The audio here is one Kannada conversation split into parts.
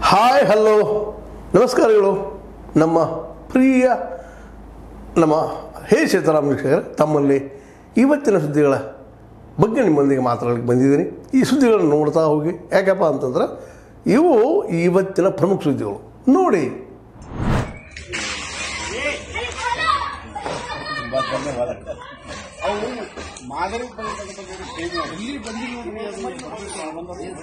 ಹಾಯ್ ಹಲೋ ನಮಸ್ಕಾರಗಳು ನಮ್ಮ ಪ್ರಿಯ ನಮ್ಮ ಹೇ ಸೀತಾರಾಮ ವೀಕ್ಷಕರೇ ತಮ್ಮಲ್ಲಿ ಇವತ್ತಿನ ಸುದ್ದಿಗಳ ಬಗ್ಗೆ ನಿಮ್ಮೊಂದಿಗೆ ಮಾತಾಡಲಿಕ್ಕೆ ಬಂದಿದ್ದೀನಿ ಈ ಸುದ್ದಿಗಳನ್ನು ನೋಡ್ತಾ ಹೋಗಿ ಯಾಕಪ್ಪ ಅಂತಂದ್ರೆ ಇವು ಇವತ್ತಿನ ಪ್ರಮುಖ ಸುದ್ದಿಗಳು ನೋಡಿ ಅವು ಮಾದರಿ ಪರೀಕ್ಷೆ ಬಗ್ಗೆ ಇಲ್ಲಿ ಬಂದಿಲ್ಲ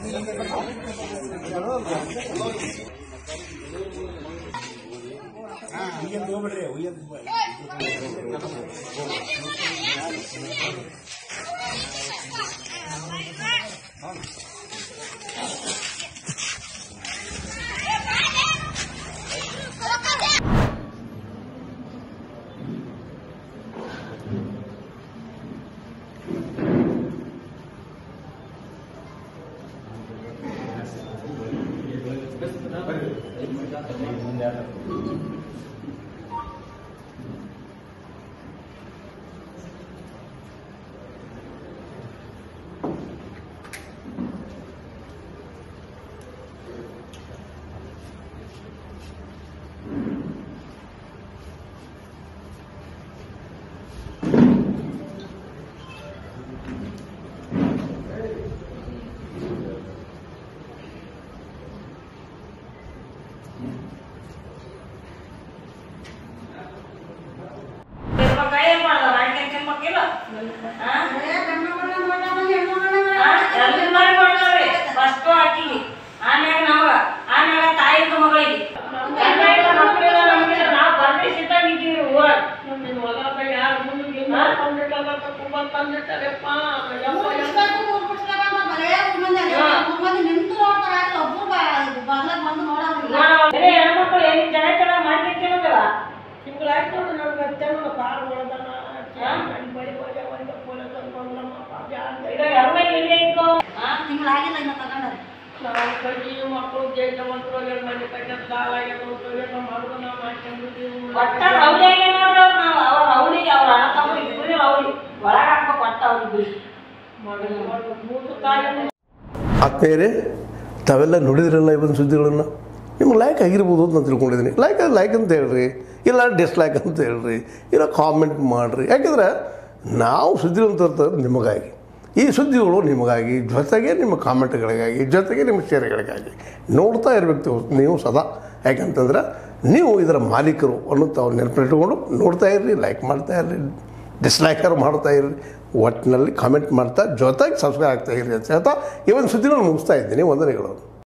ತಿನ್ಬೇಕ ಏನ್ ಮಾಡ್ದ ಮಾಡ್ಕೊಂಡ್ ತಿನ್ಬೇಕಿಲ್ಲ ಆ? ಆ? ಎಲ್ಲಿ ಮಾಡಿ ಮಾಡ್ದವ್ರಿ ಫಸ್ಟ್ ಆಕಿಗೆ ಆಮ್ಯಾಗ ನಮಗ ಆಮ್ಯಾಗ ತಾಯಿದ ಮಗಳಿಗೆ ಗಂಡ ಮಕ್ಕಳಿಲ್ಲ ನಮಗಿಲ್ಲ ನಾವು ಬರ್ರಿ ಸಿದ್ಧಾಗ ಇದ್ದೀವಿ ಊರಾಗ ಬೇರೆ ಹೆಣ್ಮಕ್ಳು ಏನ್ ಜನ ಜನ ಮಾಡ್ಕೊಂಡ್ ತಿನ್ನೋದಿಲ್ಲ ಈಗ ಎಮ್ಮೆ ಇಲ್ಲೇ ಇತ್ತು ಆ? ತಿಂಗಳಾಗಿಲ್ಲ ಇನ್ನ ತಗೊಂಡ್ರೆ ಒಟ್ಟ ರೌಡಿಯಾಗೆ ನೋಡ್ರಿ ಅವ್ರು ನಾವು ಅವ್ರ ರೌಡಿ ಅವ್ರ ಅಣ್ಣ ತಮ್ಮ ಇಬ್ಬರು ರೌಡಿ ಒಳಗೆ ಹಾಕ್ಬೇಕು ಒಟ್ಟ ಅವ್ರಿಗೆ ಆತ್ಮೀಯರೇ ತಾವೆಲ್ಲ ನೋಡಿದ್ರಲ್ಲ ಇವತ್ತು ಸುದ್ದಿಗಳನ್ನು ನಿಮ್ಗೆ ಲೈಕ್ ಆಗಿರ್ಬೋದು ಅಂತ ನಾನು ತಿಳ್ಕೊಂಡಿದ್ದೀನಿ ಲೈಕ್ ಲೈಕ್ ಅಂತ ಹೇಳ್ರಿ ಇಲ್ಲ ಡಿಸ್ಲೈಕ್ ಅಂತ ಹೇಳ್ರಿ ಇಲ್ಲ ಕಾಮೆಂಟ್ ಮಾಡಿರಿ ಯಾಕೆಂದ್ರೆ ನಾವು ಸುದ್ದಿಗಳನ್ನು ತರ್ತಾರೆ ನಿಮಗಾಗಿ ಈ ಸುದ್ದಿಗಳು ನಿಮಗಾಗಿ ಜೊತೆಗೆ ನಿಮ್ಮ ಕಾಮೆಂಟ್ಗಳಿಗಾಗಿ ಜೊತೆಗೆ ನಿಮ್ಮ ಶೇರ್ಗಳಿಗಾಗಿ ನೋಡ್ತಾ ಇರಬೇಕು ನೀವು ಸದಾ ಯಾಕಂತಂದ್ರೆ ನೀವು ಇದರ ಮಾಲೀಕರು ಅನ್ನೋ ತಾವು ನೆನಪಿಟ್ಕೊಂಡು ನೋಡ್ತಾ ಇರ್ರಿ ಲೈಕ್ ಮಾಡ್ತಾ ಇರ್ರಿ ಡಿಸ್ಲೈಕರ್ ಮಾಡ್ತಾ ಇರ್ರಿ ಒಟ್ಟಿನಲ್ಲಿ ಕಾಮೆಂಟ್ ಮಾಡ್ತಾ ಜೊತೆಗೆ ಸಬ್ಸ್ಕ್ರೈಬ್ ಆಗ್ತಾ ಇರ್ರಿ ಅಂತ ಹೇಳ್ತಾ ಈ ಒಂದು ಸುದ್ದಿಗಳನ್ನು ಮುಗಿಸ್ತಾ ಇದ್ದೀನಿ ವಂದನೆಗಳು